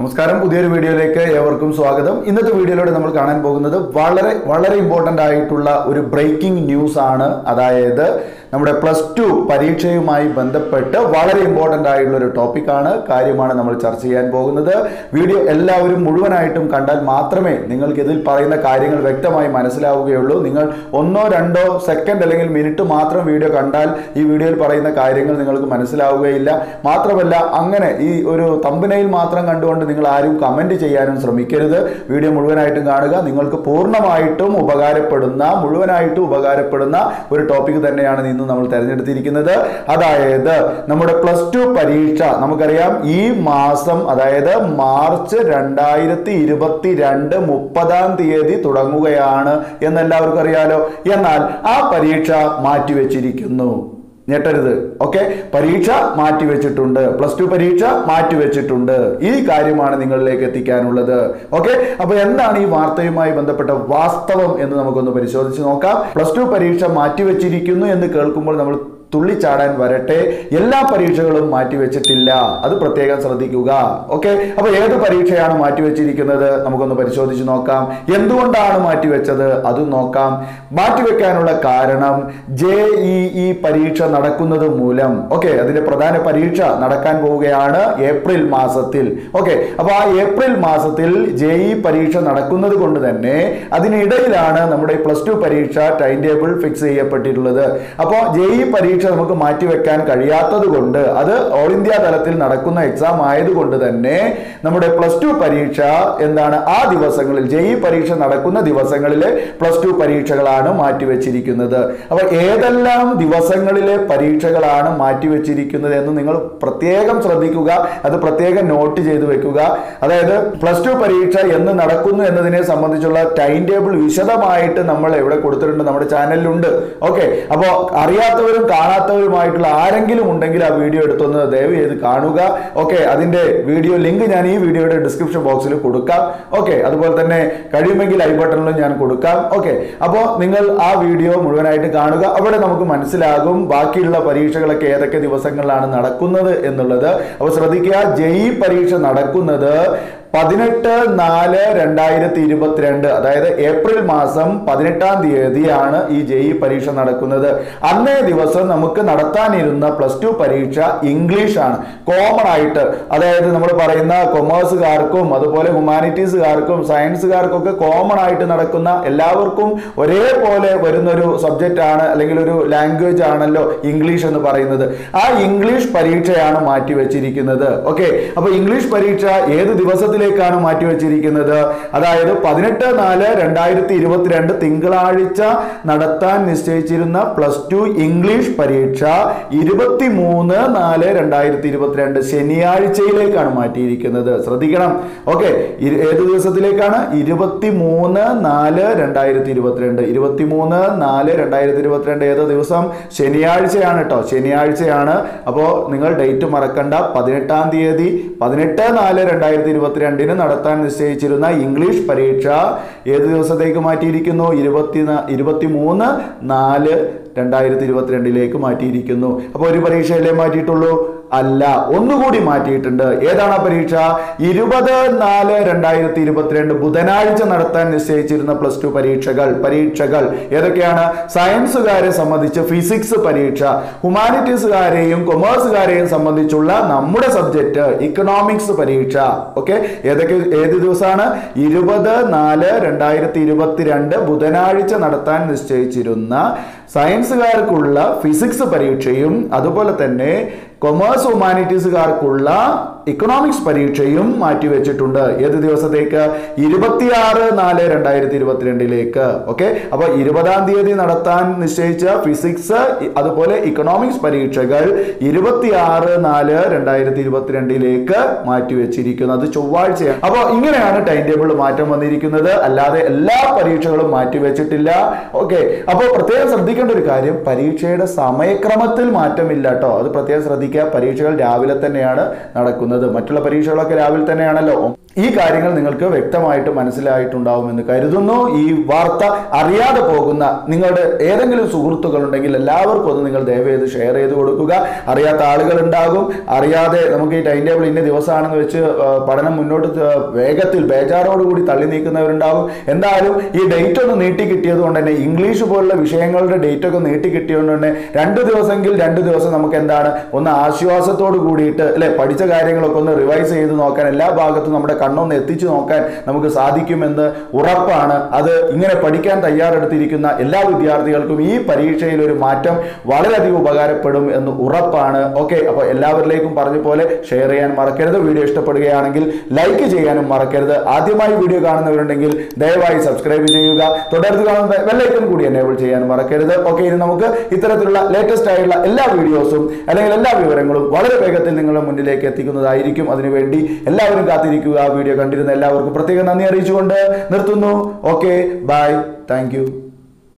നമസ്കാരം പുതിയൊരു വീഡിയോയിലേക്ക് ഏവർക്കും സ്വാഗതം ഇന്നത്തെ വീഡിയോയിലൂടെ നമ്മൾ കാണാൻ പോകുന്നത് വളരെ വളരെ ഇമ്പോർട്ടൻ്റ് ആയിട്ടുള്ള ഒരു ബ്രേക്കിംഗ് ന്യൂസ് ആണ് അതായത് നമ്മുടെ പ്ലസ് ടു പരീക്ഷയുമായി ബന്ധപ്പെട്ട് വളരെ ഇമ്പോർട്ടൻ്റ് ആയിട്ടുള്ള ഒരു ടോപ്പിക്കാണ് കാര്യമാണ് നമ്മൾ ചർച്ച ചെയ്യാൻ പോകുന്നത് വീഡിയോ എല്ലാവരും മുഴുവനായിട്ടും കണ്ടാൽ മാത്രമേ നിങ്ങൾക്ക് ഇതിൽ പറയുന്ന കാര്യങ്ങൾ വ്യക്തമായി മനസ്സിലാവുകയുള്ളൂ നിങ്ങൾ ഒന്നോ രണ്ടോ സെക്കൻഡ് അല്ലെങ്കിൽ മിനിറ്റ് മാത്രം വീഡിയോ കണ്ടാൽ ഈ വീഡിയോയിൽ പറയുന്ന കാര്യങ്ങൾ നിങ്ങൾക്ക് മനസ്സിലാവുകയില്ല മാത്രമല്ല അങ്ങനെ ഈ ഒരു തമ്പനയിൽ മാത്രം കണ്ടുകൊണ്ട് നിങ്ങൾ ആരും കമന്റ് ചെയ്യാനും ശ്രമിക്കരുത് വീഡിയോ മുഴുവനായിട്ടും കാണുക നിങ്ങൾക്ക് പൂർണ്ണമായിട്ടും ഉപകാരപ്പെടുന്ന മുഴുവനായിട്ടും ഉപകാരപ്പെടുന്ന ഒരു ടോപ്പിക് തന്നെയാണ് ഇന്ന് നമ്മൾ തിരഞ്ഞെടുത്തിരിക്കുന്നത് അതായത് നമ്മുടെ പ്ലസ് ടു പരീക്ഷ നമുക്കറിയാം ഈ മാസം അതായത് മാർച്ച് രണ്ടായിരത്തി ഇരുപത്തി രണ്ട് മുപ്പതാം തീയതി തുടങ്ങുകയാണ് എന്നെല്ലാവർക്കും അറിയാലോ എന്നാൽ ആ പരീക്ഷ മാറ്റിവെച്ചിരിക്കുന്നു ഞെട്ടരുത് ഓക്കെ പരീക്ഷ മാറ്റിവെച്ചിട്ടുണ്ട് പ്ലസ് ടു പരീക്ഷ മാറ്റിവെച്ചിട്ടുണ്ട് ഈ കാര്യമാണ് നിങ്ങളിലേക്ക് എത്തിക്കാനുള്ളത് ഓക്കെ അപ്പൊ എന്താണ് ഈ വാർത്തയുമായി ബന്ധപ്പെട്ട വാസ്തവം എന്ന് നമുക്കൊന്ന് പരിശോധിച്ച് നോക്കാം പ്ലസ് ടു പരീക്ഷ മാറ്റിവെച്ചിരിക്കുന്നു എന്ന് കേൾക്കുമ്പോൾ നമ്മൾ തുള്ളിച്ചാടാൻ വരട്ടെ എല്ലാ പരീക്ഷകളും മാറ്റിവെച്ചിട്ടില്ല അത് പ്രത്യേകം ശ്രദ്ധിക്കുക ഓക്കെ അപ്പൊ ഏത് പരീക്ഷയാണ് മാറ്റിവെച്ചിരിക്കുന്നത് നമുക്കൊന്ന് പരിശോധിച്ച് നോക്കാം എന്തുകൊണ്ടാണ് മാറ്റിവെച്ചത് അതും നോക്കാം മാറ്റിവെക്കാനുള്ള കാരണം ജെ ഇ ഇ പരീക്ഷ നടക്കുന്നത് മൂലം ഓക്കെ അതിന്റെ പ്രധാന പരീക്ഷ നടക്കാൻ പോവുകയാണ് ഏപ്രിൽ മാസത്തിൽ ഓക്കെ അപ്പൊ ആ ഏപ്രിൽ മാസത്തിൽ ജെ ഇ പരീക്ഷ നടക്കുന്നത് കൊണ്ട് തന്നെ അതിനിടയിലാണ് നമ്മുടെ പ്ലസ് ടു പരീക്ഷ ടൈം ടേബിൾ ഫിക്സ് ചെയ്യപ്പെട്ടിട്ടുള്ളത് അപ്പോൾ ജെ ഇ പരീക്ഷ നമുക്ക് മാറ്റിവെക്കാൻ കഴിയാത്തത് കൊണ്ട് അത് ഓൾ ഇന്ത്യ തലത്തിൽ നടക്കുന്ന എക്സാം ആയതുകൊണ്ട് തന്നെ നമ്മുടെ പ്ലസ് ടു പരീക്ഷ എന്താണ് ആ ദിവസങ്ങളിൽ ജെ ഇ പരീക്ഷ നടക്കുന്ന ദിവസങ്ങളിലെ പ്ലസ് ടു പരീക്ഷകളാണ് മാറ്റിവെച്ചിരിക്കുന്നത് അപ്പോൾ ഏതെല്ലാം ദിവസങ്ങളിലെ പരീക്ഷകളാണ് മാറ്റിവെച്ചിരിക്കുന്നത് എന്ന് നിങ്ങൾ പ്രത്യേകം ശ്രദ്ധിക്കുക അത് പ്രത്യേകം നോട്ട് ചെയ്തു വെക്കുക അതായത് പ്ലസ് ടു പരീക്ഷ എന്ന് നടക്കുന്നു എന്നതിനെ സംബന്ധിച്ചുള്ള ടൈം ടേബിൾ വിശദമായിട്ട് നമ്മൾ എവിടെ കൊടുത്തിട്ടുണ്ട് നമ്മുടെ ചാനലിലുണ്ട് ഓക്കെ അപ്പോൾ അറിയാത്തവരും കാണാത്തവരുമായിട്ടുള്ള ആരെങ്കിലും ഉണ്ടെങ്കിൽ ആ വീഡിയോ എടുത്തൊന്ന് ദയവ് ചെയ്ത് കാണുക ഓക്കെ അതിന്റെ വീഡിയോ ലിങ്ക് ഞാൻ ഈ വീഡിയോയുടെ ഡിസ്ക്രിപ്ഷൻ ബോക്സിൽ കൊടുക്കാം ഓക്കെ അതുപോലെ തന്നെ കഴിയുമെങ്കിൽ ഐ ബട്ടണിലും ഞാൻ കൊടുക്കാം ഓക്കെ അപ്പോൾ നിങ്ങൾ ആ വീഡിയോ മുഴുവനായിട്ട് കാണുക അവിടെ നമുക്ക് മനസ്സിലാകും ബാക്കിയുള്ള പരീക്ഷകളൊക്കെ ഏതൊക്കെ ദിവസങ്ങളിലാണ് നടക്കുന്നത് എന്നുള്ളത് അപ്പോൾ ശ്രദ്ധിക്കുക ജെഇ പരീക്ഷ നടക്കുന്നത് പതിനെട്ട് നാല് രണ്ടായിരത്തി ഇരുപത്തിരണ്ട് അതായത് ഏപ്രിൽ മാസം പതിനെട്ടാം തീയതിയാണ് ഈ ജെഇ പരീക്ഷ നടക്കുന്നത് അന്നേ ദിവസം നമുക്ക് നടത്താനിരുന്ന പ്ലസ് ടു പരീക്ഷ ഇംഗ്ലീഷ് ആണ് കോമൺ ആയിട്ട് അതായത് നമ്മൾ പറയുന്ന കൊമേഴ്സുകാർക്കും അതുപോലെ ഹ്യൂമാനിറ്റീസുകാർക്കും സയൻസുകാർക്കും ഒക്കെ കോമൺ ആയിട്ട് നടക്കുന്ന എല്ലാവർക്കും ഒരേപോലെ വരുന്ന ഒരു സബ്ജക്റ്റ് ആണ് അല്ലെങ്കിൽ ഒരു ലാംഗ്വേജ് ആണല്ലോ ഇംഗ്ലീഷ് എന്ന് പറയുന്നത് ആ ഇംഗ്ലീഷ് പരീക്ഷയാണ് മാറ്റി വെച്ചിരിക്കുന്നത് ഓക്കെ അപ്പൊ ഇംഗ്ലീഷ് പരീക്ഷ ഏത് ദിവസത്തിൽ ദിവസത്തിലേക്കാണ് മാറ്റിവെച്ചിരിക്കുന്നത് അതായത് പതിനെട്ട് നാല് രണ്ടായിരത്തി ഇരുപത്തിരണ്ട് തിങ്കളാഴ്ച നടത്താൻ നിശ്ചയിച്ചിരുന്ന പ്ലസ് ടു ഇംഗ്ലീഷ് പരീക്ഷ ഇരുപത്തി മൂന്ന് നാല് രണ്ടായിരത്തി ഇരുപത്തിരണ്ട് ശനിയാഴ്ചയിലേക്കാണ് മാറ്റിയിരിക്കുന്നത് ശ്രദ്ധിക്കണം ഓക്കെ ഏത് ദിവസത്തിലേക്കാണ് ഇരുപത്തി മൂന്ന് നാല് രണ്ടായിരത്തി ഇരുപത്തിരണ്ട് ഇരുപത്തി മൂന്ന് നാല് രണ്ടായിരത്തി ഇരുപത്തിരണ്ട് ഏത് ദിവസം ശനിയാഴ്ചയാണ് കേട്ടോ ശനിയാഴ്ചയാണ് അപ്പോൾ നിങ്ങൾ ഡേറ്റ് മറക്കണ്ട പതിനെട്ടാം തീയതി പതിനെട്ട് നാല് രണ്ടായിരത്തി ഇരുപത്തിരണ്ട് രണ്ടിന് നടത്താൻ നിശ്ചയിച്ചിരുന്ന ഇംഗ്ലീഷ് പരീക്ഷ ഏത് ദിവസത്തേക്ക് മാറ്റിയിരിക്കുന്നു ഇരുപത്തി ഇരുപത്തി മൂന്ന് നാല് രണ്ടായിരത്തി ഇരുപത്തിരണ്ടിലേക്ക് മാറ്റിയിരിക്കുന്നു അപ്പോൾ ഒരു പരീക്ഷയല്ലേ മാറ്റിയിട്ടുള്ളൂ അല്ല ഒന്നുകൂടി മാറ്റിയിട്ടുണ്ട് ഏതാണ് ആ പരീക്ഷ ഇരുപത് നാല് രണ്ടായിരത്തി ഇരുപത്തിരണ്ട് ബുധനാഴ്ച നടത്താൻ നിശ്ചയിച്ചിരുന്ന പ്ലസ് ടു പരീക്ഷകൾ പരീക്ഷകൾ ഏതൊക്കെയാണ് സയൻസുകാരെ സംബന്ധിച്ച് ഫിസിക്സ് പരീക്ഷ ഹ്യൂമാനിറ്റീസുകാരെയും കൊമേഴ്സുകാരെയും സംബന്ധിച്ചുള്ള നമ്മുടെ സബ്ജക്റ്റ് ഇക്കണോമിക്സ് പരീക്ഷ ഓക്കെ ഏതൊക്കെ ഏത് ദിവസമാണ് ഇരുപത് നാല് രണ്ടായിരത്തി ഇരുപത്തിരണ്ട് ബുധനാഴ്ച നടത്താൻ നിശ്ചയിച്ചിരുന്ന സയൻസുകാർക്കുള്ള ഫിസിക്സ് പരീക്ഷയും അതുപോലെ തന്നെ കൊമേഴ്സ് ഹ്യൂമാനിറ്റീസുകാർക്കുള്ള ഇക്കണോമിക്സ് പരീക്ഷയും മാറ്റിവെച്ചിട്ടുണ്ട് ഏത് ദിവസത്തേക്ക് ഇരുപത്തിയാറ് നാല് രണ്ടായിരത്തി ഇരുപത്തിരണ്ടിലേക്ക് ഓക്കെ അപ്പൊ ഇരുപതാം തീയതി നടത്താൻ നിശ്ചയിച്ച ഫിസിക്സ് അതുപോലെ ഇക്കണോമിക്സ് പരീക്ഷകൾ ഇരുപത്തിയാറ് നാല് രണ്ടായിരത്തി ഇരുപത്തിരണ്ടിലേക്ക് മാറ്റിവെച്ചിരിക്കുന്നു അത് ചൊവ്വാഴ്ചയാണ് അപ്പോൾ ഇങ്ങനെയാണ് ടൈം ടേബിൾ മാറ്റം വന്നിരിക്കുന്നത് അല്ലാതെ എല്ലാ പരീക്ഷകളും മാറ്റിവെച്ചിട്ടില്ല ഓക്കെ അപ്പോൾ പ്രത്യേകം ശ്രദ്ധിക്കേണ്ട ഒരു കാര്യം പരീക്ഷയുടെ സമയക്രമത്തിൽ മാറ്റമില്ല കേട്ടോ അത് പ്രത്യേകം ശ്രദ്ധിക്കുക പരീക്ഷകൾ രാവിലെ തന്നെയാണ് നടക്കുന്നത് പോകുന്നത് മറ്റുള്ള പരീക്ഷകളൊക്കെ രാവിലെ തന്നെയാണല്ലോ ഈ കാര്യങ്ങൾ നിങ്ങൾക്ക് വ്യക്തമായിട്ട് മനസ്സിലായിട്ടുണ്ടാവുമെന്ന് കരുതുന്നു ഈ വാർത്ത അറിയാതെ പോകുന്ന നിങ്ങളുടെ ഏതെങ്കിലും സുഹൃത്തുക്കളുണ്ടെങ്കിൽ എല്ലാവർക്കും ഒന്ന് നിങ്ങൾ ദയവേത് ഷെയർ ചെയ്ത് കൊടുക്കുക അറിയാത്ത ആളുകൾ ഉണ്ടാകും അറിയാതെ നമുക്ക് ഈ ടൈം ടേബിൾ ഇന്ന ദിവസമാണെന്ന് വെച്ച് ആ, പഠനം മുന്നോട്ട് ത- വേഗത്തിൽ ബേജാറോടുകൂടി തള്ളി നീക്കുന്നവരുണ്ടാകും എന്തായാലും ഈ ഡേറ്റ് ഒന്ന് നീട്ടി കിട്ടിയത് കൊണ്ട് തന്നെ ഇംഗ്ലീഷ് പോലുള്ള വിഷയങ്ങളുടെ ഡേറ്റ് ഒക്കെ നീട്ടി കിട്ടിയതുകൊണ്ട് തന്നെ രണ്ട് ദിവസമെങ്കിൽ രണ്ട് ദിവസം നമുക്ക് എന്താണ് ഒന്ന് ആശ്വാസത്തോട് കൂടിയിട്ട് അല്ലെ പഠിച്ച കാര്യങ്ങളൊക്കെ ഒന്ന് റിവൈസ് ചെയ്ത് നോക്കാൻ എല്ലാ ഭാഗത്തും നമ്മുടെ കണ്ണൊന്ന് എത്തിച്ചു നോക്കാൻ നമുക്ക് സാധിക്കുമെന്ന് ഉറപ്പാണ് അത് ഇങ്ങനെ പഠിക്കാൻ തയ്യാറെടുത്തിരിക്കുന്ന എല്ലാ വിദ്യാർത്ഥികൾക്കും ഈ പരീക്ഷയിൽ ഒരു മാറ്റം വളരെയധികം ഉപകാരപ്പെടും എന്ന് ഉറപ്പാണ് ഓക്കെ അപ്പോൾ എല്ലാവരിലേക്കും പറഞ്ഞ പോലെ ഷെയർ ചെയ്യാൻ മറക്കരുത് വീഡിയോ ഇഷ്ടപ്പെടുകയാണെങ്കിൽ ലൈക്ക് ചെയ്യാനും മറക്കരുത് ആദ്യമായി വീഡിയോ കാണുന്നവരുണ്ടെങ്കിൽ ദയവായി സബ്സ്ക്രൈബ് ചെയ്യുക തുടർന്ന് കാണുന്ന ബെല്ലൈക്കൺ കൂടി എനേബിൾ ചെയ്യാൻ മറക്കരുത് ഓക്കെ ഇനി നമുക്ക് ഇത്തരത്തിലുള്ള ലേറ്റസ്റ്റ് ആയിട്ടുള്ള എല്ലാ വീഡിയോസും അല്ലെങ്കിൽ എല്ലാ വിവരങ്ങളും വളരെ വേഗത്തിൽ നിങ്ങളുടെ മുന്നിലേക്ക് എത്തിക്കുന്നതായിരിക്കും അതിനുവേണ്ടി എല്ലാവരും കാത്തിരിക്കുക വീഡിയോ കണ്ടിരുന്ന എല്ലാവർക്കും പ്രത്യേകം നന്ദി അറിയിച്ചുകൊണ്ട് നിർത്തുന്നു ഓക്കെ ബൈ താങ്ക്